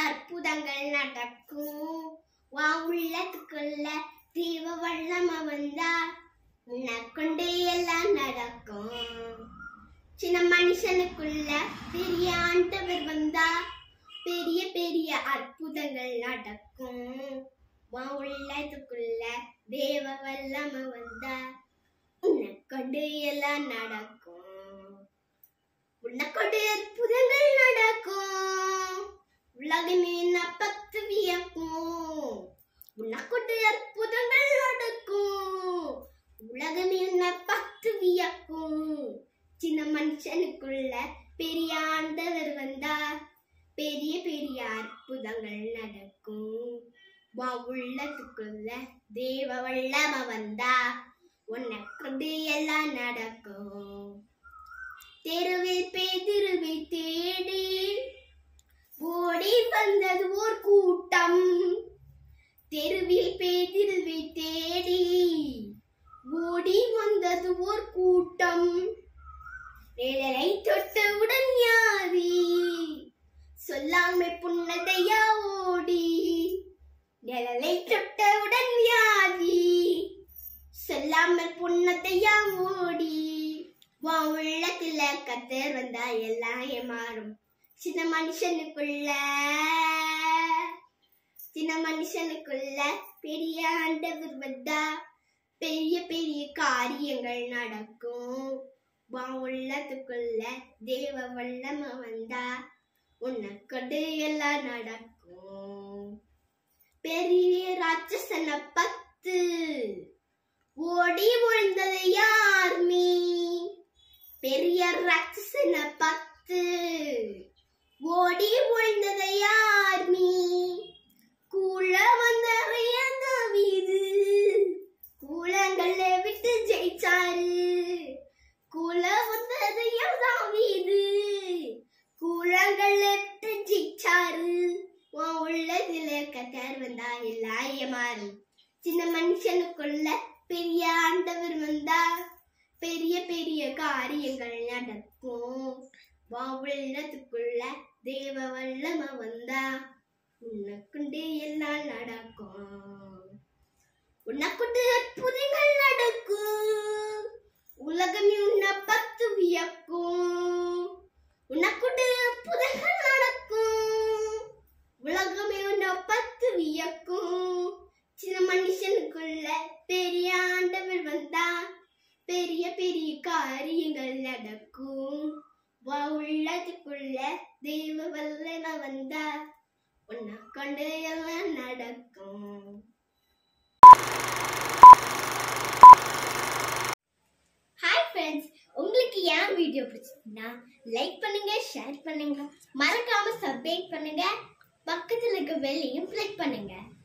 அற்புதங்கள் நடக்கும் வா உள்ளத்துக்குள்ள தீவ வல்லம வந்தா உன்னை கொண்டு எல்லாம் நடக்கும் சின்ன மனுஷனுக்குள்ள பெரிய ஆண்டவர் வந்தா பெரிய பெரிய அற்புதங்கள் நடக்கும் வா உள்ளத்துக்குள்ள தேவ வல்லம வந்தா உன்னை கொண்டு எல்லாம் நடக்கும் உன்னை கொண்டு அற்புதங்கள் நடக்கும் உலகமே பத்து வியக்கும் உன்னை கொண்டு அற்புதங்கள் நடக்கும் உலகமே பத்து வியக்கும் சின்ன மனுஷனுக்குள்ள பெரிய ஆண்டவர் வந்தார் பெரிய பெரிய அற்புதங்கள் நடக்கும் வா உள்ளத்துக்குள்ள தேவ வல்லம வந்தா உன்னை கொண்டு எல்லாம் நடக்கும் தெருவில் பேதிருவை தேடி ஓடி வந்தது ஓர் கூட்டம் தெருவில் பேதிருவை தேடி ஓடி வந்தது ஓர் கூட்டம் நிழலை தொட்டவுடன் யாரி சொல்லாமை புன்னதையா ஓடி நிழலை தொட்டவுடன் வியாதி சொல்லாமல் புன்னதையா ஓடி வா உள்ளத்துல கத்தர் வந்தா எல்லாம் ஏமாறும் சின்ன மனுஷனுக்குள்ள சின்ன மனுஷனுக்குள்ள பெரிய ஆண்டவர் வந்தா பெரிய பெரிய காரியங்கள் நடக்கும் வா உள்ளத்துக்குள்ள தேவ வல்லம வந்தா உன்னை கொண்டு எல்லாம் நடக்கும் பெரிய ராட்சசன பத்து ஓடி விழுந்தது யார் மீ பெரிய ராட்சசன பத்து ஓடி விழுந்தது யார் மீ கூழ வந்தறைய வீது கூலங்களை விட்டு ஜெயிச்சாரு கூல வந்தது வீது கூழங்களை விட்டு ஜெயிச்சாரு உன் உள்ளத்துல கத்தார் வந்தா எல்லாம் ஏமாறும் சின்ன மனுஷனுக்குள்ள பெரிய ஆண்டவர் வந்தா பெரிய பெரிய காரியங்கள் நடக்கும் வா உள்ளத்துக்குள்ள தேவ வல்லம வந்தா உனக்குண்டு எல்லாம் நடக்கும் உனக்குண்டு அற்புதங்கள் நடக்கும் உலகமே உன்னை பத்து வியக்கும் உனக்குண்டு அற்புதங்கள் நடக்கும் உலகமே உன்னை பத்து வியக்கும் சின்ன மனுஷனுக்குள்ள பெரிய ஆண்டவர் வந்தா பெரிய பெரிய காரியங்கள் நடக்கும் வா உள்ளதுக்குள்ள தெய்வ வல்லம வந்தா உன்னை கொண்டு எல்லாம் நடக்கும் ஹாய் ஃப்ரெண்ட்ஸ் உங்களுக்கு ஏன் வீடியோ பிடிச்சிருந்தா லைக் பண்ணுங்க ஷேர் பண்ணுங்க மறக்காம சப்ஸ்கிரைப் பண்ணுங்க பக்கத்துல இருக்க பெல்லையும் கிளிக் பண்ணுங்க